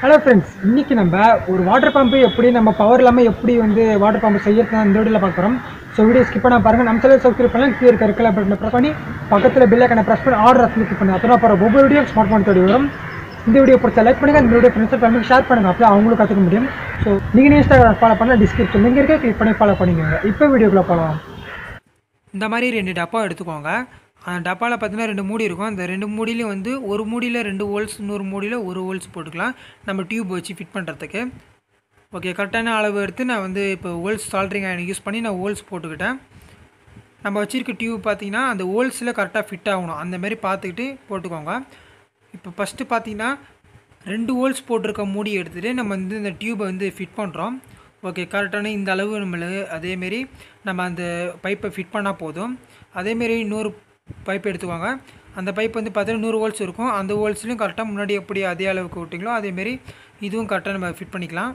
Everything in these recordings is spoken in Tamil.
ஹலோ ஃப்ரெண்ட்ஸ் இன்னைக்கு நம்ம ஒரு வாட்டர் பம்பு எப்படி நம்ம பவர் இல்லாமல் எப்படி வந்து வாட்டர் பம்பு செய்யறது இந்த வீடியோவில் பார்க்க போகிறோம் ஸோ வீடியோ ஸ்கிப் பண்ண பாருங்க நம்ம சேனல் சப்ஸ்கிரைப் பண்ணலாம் கீழே இருக்க இருக்கல பட்டனை ப்ரெஸ் பண்ணி பக்கத்தில் பில்லை கண்ணை ப்ரெஸ் பண்ணி ஆர்டர் கிளிக் பண்ணி அப்புறம் அப்புறம் ஒவ்வொரு வீடியோ ஸ்மார்ட் ஃபோன் தேடி வரும் இந்த வீடியோ பிடிச்ச லைக் பண்ணுங்க இந்த வீடியோ ஃப்ரெண்ட்ஸ் ஃபேமிலிக்கு ஷேர் பண்ணுங்க அப்போ அவங்களும் கற்றுக்க முடியும் ஸோ நீங்கள் இன்ஸ்டாகிராம் ஃபாலோ பண்ணால் டிஸ்கிரிப்ஷன் இங்கே இருக்க கிளிக் பண்ணி ஃபாலோ பண்ணிக்கோங்க இப்போ வீடியோக்குள்ளே போகலாம் இந்த மாதிரி ரெண்டு டப்பா எடுத்துக்கோங்க அந்த டப்பாவில் பார்த்தீங்கன்னா ரெண்டு மூடி இருக்கும் அந்த ரெண்டு மூடியிலையும் வந்து ஒரு மூடியில் ரெண்டு ஹோல்ஸ் இன்னொரு மூடியில் ஒரு ஹோல்ஸ் போட்டுக்கலாம் நம்ம டியூப் வச்சு ஃபிட் பண்ணுறதுக்கு ஓகே கரெக்டான அளவு எடுத்து நான் வந்து இப்போ ஹோல்ஸ் சால்ட்ரிங் அயன் யூஸ் பண்ணி நான் ஹோல்ஸ் போட்டுக்கிட்டேன் நம்ம வச்சிருக்க டியூப் பார்த்தீங்கன்னா அந்த ஹோல்ஸில் கரெக்டாக ஃபிட் ஆகணும் அந்த மாதிரி பார்த்துக்கிட்டு போட்டுக்கோங்க இப்போ ஃபஸ்ட்டு பார்த்தீங்கன்னா ரெண்டு ஹோல்ஸ் போட்டிருக்க மூடி எடுத்துகிட்டு நம்ம வந்து இந்த டியூப்பை வந்து ஃபிட் பண்ணுறோம் ஓகே கரெக்டான இந்த அளவு நம்மளுக்கு அதேமாரி நம்ம அந்த பைப்பை ஃபிட் பண்ணால் போதும் அதேமாரி இன்னொரு பைப் எடுத்துக்கோங்க அந்த பைப் வந்து பார்த்தீங்கன்னா நூறு ஹோல்ஸ் இருக்கும் அந்த ஹோல்ஸ்லையும் கரெக்டாக முன்னாடி எப்படி அதே அளவுக்கு விட்டிங்களோ அதேமாரி இதுவும் கரெக்டாக நம்ம ஃபிட் பண்ணிக்கலாம்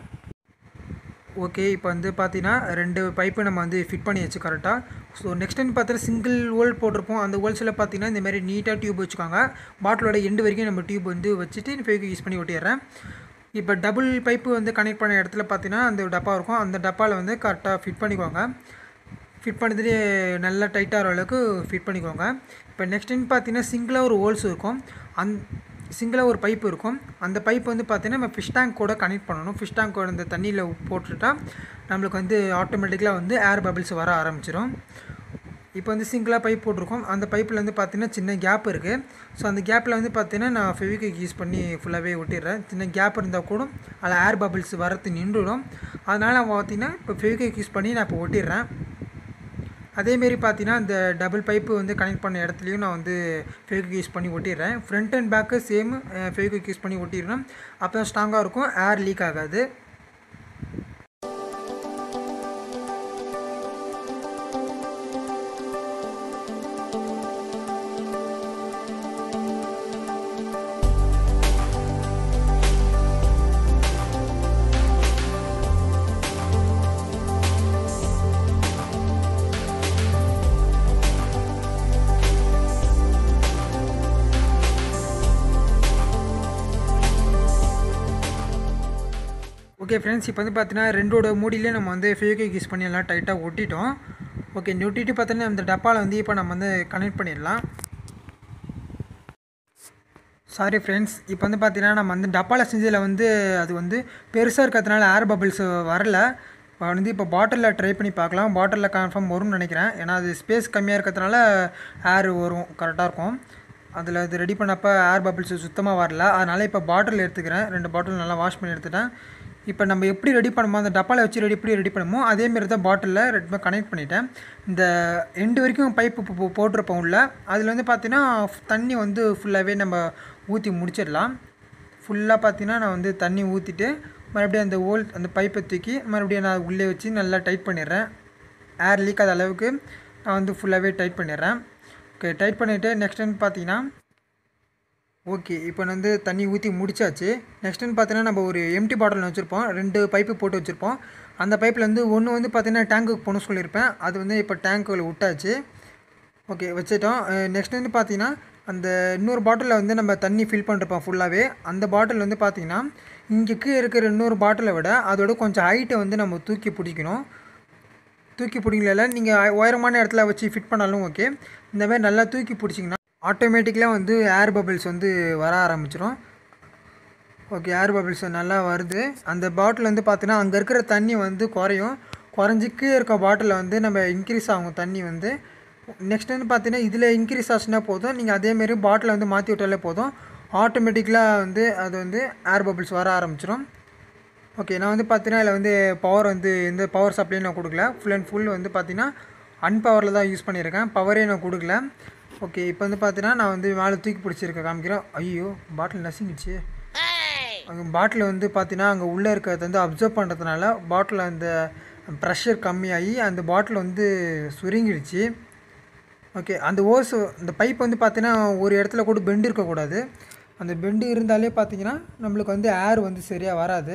ஓகே இப்போ வந்து பார்த்தீங்கன்னா ரெண்டு பைப்பு நம்ம வந்து ஃபிட் பண்ணியாச்சு கரெக்டாக ஸோ நெக்ஸ்ட் டைம் பார்த்தீங்கன்னா சிங்கிள் ஹோல் போட்டிருப்போம் அந்த ஹோல்ஸில் பார்த்தீங்கன்னா இந்த மாதிரி நீட்டாக டியூப் வச்சுக்கோங்க பாட்டிலோட எண்டு வரைக்கும் நம்ம டியூப் வந்து வச்சுட்டு ஃபேக்கு யூஸ் பண்ணி ஒட்டிடுறேன் இப்போ டபுள் பைப்பு வந்து கனெக்ட் பண்ண இடத்துல பார்த்தீங்கன்னா அந்த டப்பா இருக்கும் அந்த டப்பாவில் வந்து கரெக்டாக ஃபிட் பண்ணிக்கோங்க ஃபிட் பண்ணதுலேயே நல்லா டைட்டாகிற அளவுக்கு ஃபிட் பண்ணிக்கோங்க இப்போ நெக்ஸ்ட் டைம் பார்த்தீங்கன்னா சிங்கிளாக ஒரு ஹோல்ஸ் இருக்கும் அந் சிங்கிளாக ஒரு பைப் இருக்கும் அந்த பைப் வந்து பார்த்தீங்கன்னா நம்ம ஃபிஷ் டேங்க் கூட கனெக்ட் பண்ணணும் ஃபிஷ் டேங்க் கூட இந்த தண்ணியில் போட்டுட்டா நம்மளுக்கு வந்து ஆட்டோமேட்டிக்கலாக வந்து ஏர் பபிள்ஸ் வர ஆரம்பிச்சிடும் இப்போ வந்து சிங்கிளாக பைப் போட்டிருக்கோம் அந்த பைப்பில் வந்து பார்த்தீங்கன்னா சின்ன கேப் இருக்குது ஸோ அந்த கேப்பில் வந்து பார்த்தீங்கன்னா நான் ஃபெவிக்விக் யூஸ் பண்ணி ஃபுல்லாகவே ஒட்டிடுறேன் சின்ன கேப் இருந்தால் கூட அதில் ஏர் பபிள்ஸ் வரத்து நின்றுடும் அதனால் பார்த்தீங்கன்னா இப்போ ஃபெவிக்விக் யூஸ் பண்ணி நான் இப்போ ஒட்டிடுறேன் அதேமாரி பார்த்தீங்கன்னா இந்த டபுள் பைப்பு வந்து கனெக்ட் பண்ண இடத்துலையும் நான் வந்து ஃபெவிக்விக் யூஸ் பண்ணி ஒட்டிடுறேன் front and back same Fevikwik use பண்ணி ஒட்டிடுறேன் அப்போ தான் ஸ்ட்ராங்காக இருக்கும் ஏர் லீக் ஆகாது ஓகே ஃப்ரெண்ட்ஸ் இப்போ வந்து பார்த்தீங்கன்னா ரெண்டோட மூடியிலே நம்ம வந்து ஃபேவிக்விக் யூஸ் பண்ணி எல்லாம் டைட்டாக ஒட்டிட்டோம் ஓகே ஒட்டிட்டு பார்த்தீங்கன்னா இந்த டப்பாவில் வந்து இப்போ நம்ம வந்து கனெக்ட் பண்ணிடலாம் சாரி ஃப்ரெண்ட்ஸ் இப்போ வந்து பார்த்தீங்கன்னா நம்ம வந்து டப்பாவில் செஞ்சதில் வந்து அது வந்து பெருசாக இருக்கிறதுனால ஏர் பபிள்ஸ் வரல இப்போ வந்து இப்போ பாட்டிலில் ட்ரை பண்ணி பார்க்கலாம் பாட்டிலில் கன்ஃபார்ம் வரும்னு நினைக்கிறேன் ஏன்னா அது ஸ்பேஸ் கம்மியாக இருக்கிறதுனால ஏர் வரும் கரெக்டாக இருக்கும் அதில் இது ரெடி பண்ணப்போ ஏர் பபிள்ஸ் சுத்தமாக வரல அதனால் இப்போ பாட்டில் எடுத்துக்கிறேன் ரெண்டு பாட்டில் நல்லா வாஷ் பண்ணி எடுத்துட்டேன் இப்போ நம்ம எப்படி ரெடி பண்ணுமோ அந்த டப்பாவில் வச்சு ரெடி எப்படி ரெடி பண்ணுமோ அதேமாரி தான் பாட்டிலில் ரெடி கனெக்ட் பண்ணிட்டேன் இந்த எண்டு வரைக்கும் பைப்பு போட்டிருப்போம் உள்ள அதில் வந்து பார்த்தீங்கன்னா தண்ணி வந்து ஃபுல்லாகவே நம்ம ஊற்றி முடிச்சிடலாம் ஃபுல்லாக பார்த்தீங்கன்னா நான் வந்து தண்ணி ஊற்றிட்டு மறுபடியும் அந்த ஓல் அந்த பைப்பை தூக்கி மறுபடியும் நான் உள்ளே வச்சு நல்லா டைட் பண்ணிடுறேன் ஏர் லீக் ஆத அளவுக்கு நான் வந்து ஃபுல்லாகவே டைட் பண்ணிடுறேன் ஓகே டைட் பண்ணிவிட்டு நெக்ஸ்ட் டைம் பார்த்தீங்கன்னா ஓகே இப்போ வந்து தண்ணி ஊற்றி முடிச்சாச்சு நெக்ஸ்ட் டைம் பார்த்தீங்கன்னா நம்ம ஒரு எம்டி பாட்டில் வச்சுருப்போம் ரெண்டு பைப்பு போட்டு வச்சுருப்போம் அந்த பைப்பில் வந்து ஒன்று வந்து பார்த்தீங்கன்னா டேங்க்குக்கு போகணும்னு சொல்லியிருப்பேன் அது வந்து இப்போ டேங்க்குள்ள விட்டாச்சு ஓகே வச்சுட்டோம் நெக்ஸ்ட் வந்து பார்த்தீங்கன்னா அந்த இன்னொரு பாட்டிலில் வந்து நம்ம தண்ணி ஃபில் பண்ணிருப்போம் ஃபுல்லாகவே அந்த பாட்டில் வந்து பார்த்தீங்கன்னா இங்கே இருக்கிற இன்னொரு பாட்டிலை விட அதோட கொஞ்சம் ஹைட்டை வந்து நம்ம தூக்கி பிடிக்கணும் தூக்கி பிடிக்கல நீங்கள் உயரமான இடத்துல வச்சு ஃபிட் பண்ணாலும் ஓகே இந்த மாதிரி நல்லா தூக்கி பிடிச்சிங்கன்னா ஆட்டோமேட்டிக்கலாக வந்து ஏர் பபிள்ஸ் வந்து வர ஆரம்பிச்சிடும் ஓகே ஏர் பபிள்ஸ் நல்லா வருது அந்த பாட்டில் வந்து பார்த்தீங்கன்னா அங்கே இருக்கிற தண்ணி வந்து குறையும் குறைஞ்சிக்கு இருக்க பாட்டிலில் வந்து நம்ம இன்க்ரீஸ் ஆகும் தண்ணி வந்து நெக்ஸ்ட் வந்து பார்த்தீங்கன்னா இதில் இன்க்ரீஸ் ஆச்சுன்னா போதும் நீங்கள் அதேமாரி பாட்டிலை வந்து மாற்றி விட்டாலே போதும் ஆட்டோமேட்டிக்கலாக வந்து அது வந்து ஏர் பபிள்ஸ் வர ஆரம்பிச்சிடும் ஓகே நான் வந்து பார்த்தீங்கன்னா இதில் வந்து பவர் வந்து எந்த பவர் சப்ளையும் நான் கொடுக்கல ஃபுல் அண்ட் ஃபுல் வந்து பார்த்தீங்கன்னா அன்பவரில் தான் யூஸ் பண்ணியிருக்கேன் பவரே நான் கொடுக்கல ஓகே இப்போ வந்து பார்த்தீங்கன்னா நான் வந்து மேலே தூக்கி பிடிச்சிருக்கேன் காமிக்கிறேன் ஐயோ பாட்டில் நசுங்கிடுச்சு அங்கே பாட்டில் வந்து பார்த்தீங்கன்னா அங்கே உள்ளே இருக்கிறது வந்து அப்சர்வ் பண்ணுறதுனால பாட்டில் அந்த ப்ரெஷர் கம்மியாகி அந்த பாட்டில் வந்து சுருங்கிடுச்சு ஓகே அந்த ஓஸ் இந்த பைப் வந்து பார்த்தீங்கன்னா ஒரு இடத்துல கூட பெண்டு இருக்கக்கூடாது அந்த பெண்டு இருந்தாலே பார்த்தீங்கன்னா நம்மளுக்கு வந்து ஏர் வந்து சரியாக வராது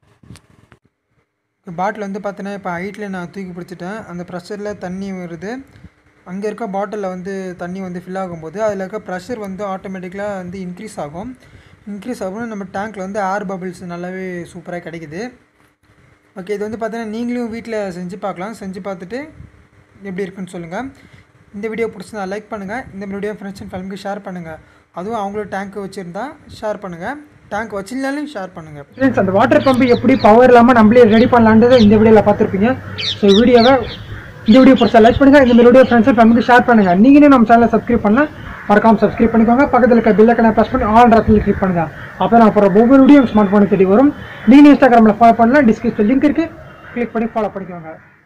பாட்டில் வந்து பார்த்தீங்கன்னா இப்போ ஹைட்டில் நான் தூக்கி பிடிச்சிட்டேன் அந்த ப்ரெஷரில் தண்ணி வருது அங்கே இருக்க பாட்டிலில் வந்து தண்ணி வந்து ஃபில் ஆகும்போது அதில் இருக்க ப்ரெஷர் வந்து ஆட்டோமேட்டிக்கலாக வந்து இன்க்ரீஸ் ஆகும் இன்க்ரீஸ் ஆகும் நம்ம டேங்க்கில் வந்து ஏர் பபிள்ஸ் நல்லாவே சூப்பராக கிடைக்குது ஓகே இது வந்து பார்த்தீங்கன்னா நீங்களும் வீட்டில் செஞ்சு பார்க்கலாம் செஞ்சு பார்த்துட்டு எப்படி இருக்குன்னு சொல்லுங்கள் இந்த வீடியோ பிடிச்சிருந்தா லைக் பண்ணுங்கள் இந்த வீடியோ ஃப்ரெண்ட்ஸ் அண்ட் ஃபேமிலிக்கு ஷேர் பண்ணுங்கள் அதுவும் அவங்களோட டேங்க் வச்சுருந்தா ஷேர் பண்ணுங்கள் டேங்க் வச்சிருந்தாலும் ஷேர் பண்ணுங்கள் ஃப்ரெண்ட்ஸ் அந்த வாட்டர் பம்ப் எப்படி பவர் இல்லாமல் நம்மளே ரெடி பண்ணலான்றதை இந்த வீடியோவில் பார்த்துருப்பீங்க ஸோ வீடியோவை இந்த வீடியோ பிடிச்சா லைக் பண்ணுங்கள் இந்த வீடியோ ஃப்ரெண்ட்ஸ் அண்ட் ஃபேமிலிக்கு ஷேர் பண்ணுங்கள் நீங்களும் நம்ம சேனலை சப்ஸ்கிரைப் பண்ணலாம் மறக்காம சப்ஸ்கிரைப் பண்ணிக்கோங்க பக்கத்தில் இருக்க பில்லை கணக்கு ப்ரெஸ் பண்ணி ஆல் ரத்தில் கிளிக் பண்ணுங்க அப்போ நான் அப்புறம் ஒவ்வொரு வீடியோ ஸ்மார்ட் ஃபோனுக்கு தேடி வரும் நீங்கள் இன்ஸ்டாகிராமில் ஃபாலோ பண்ணலாம் டிஸ்கிரிப்ஷன் லிங்க் இருக்குது கிளிக் பண்ணி ஃபாலோ பண்ணிக்கோங்க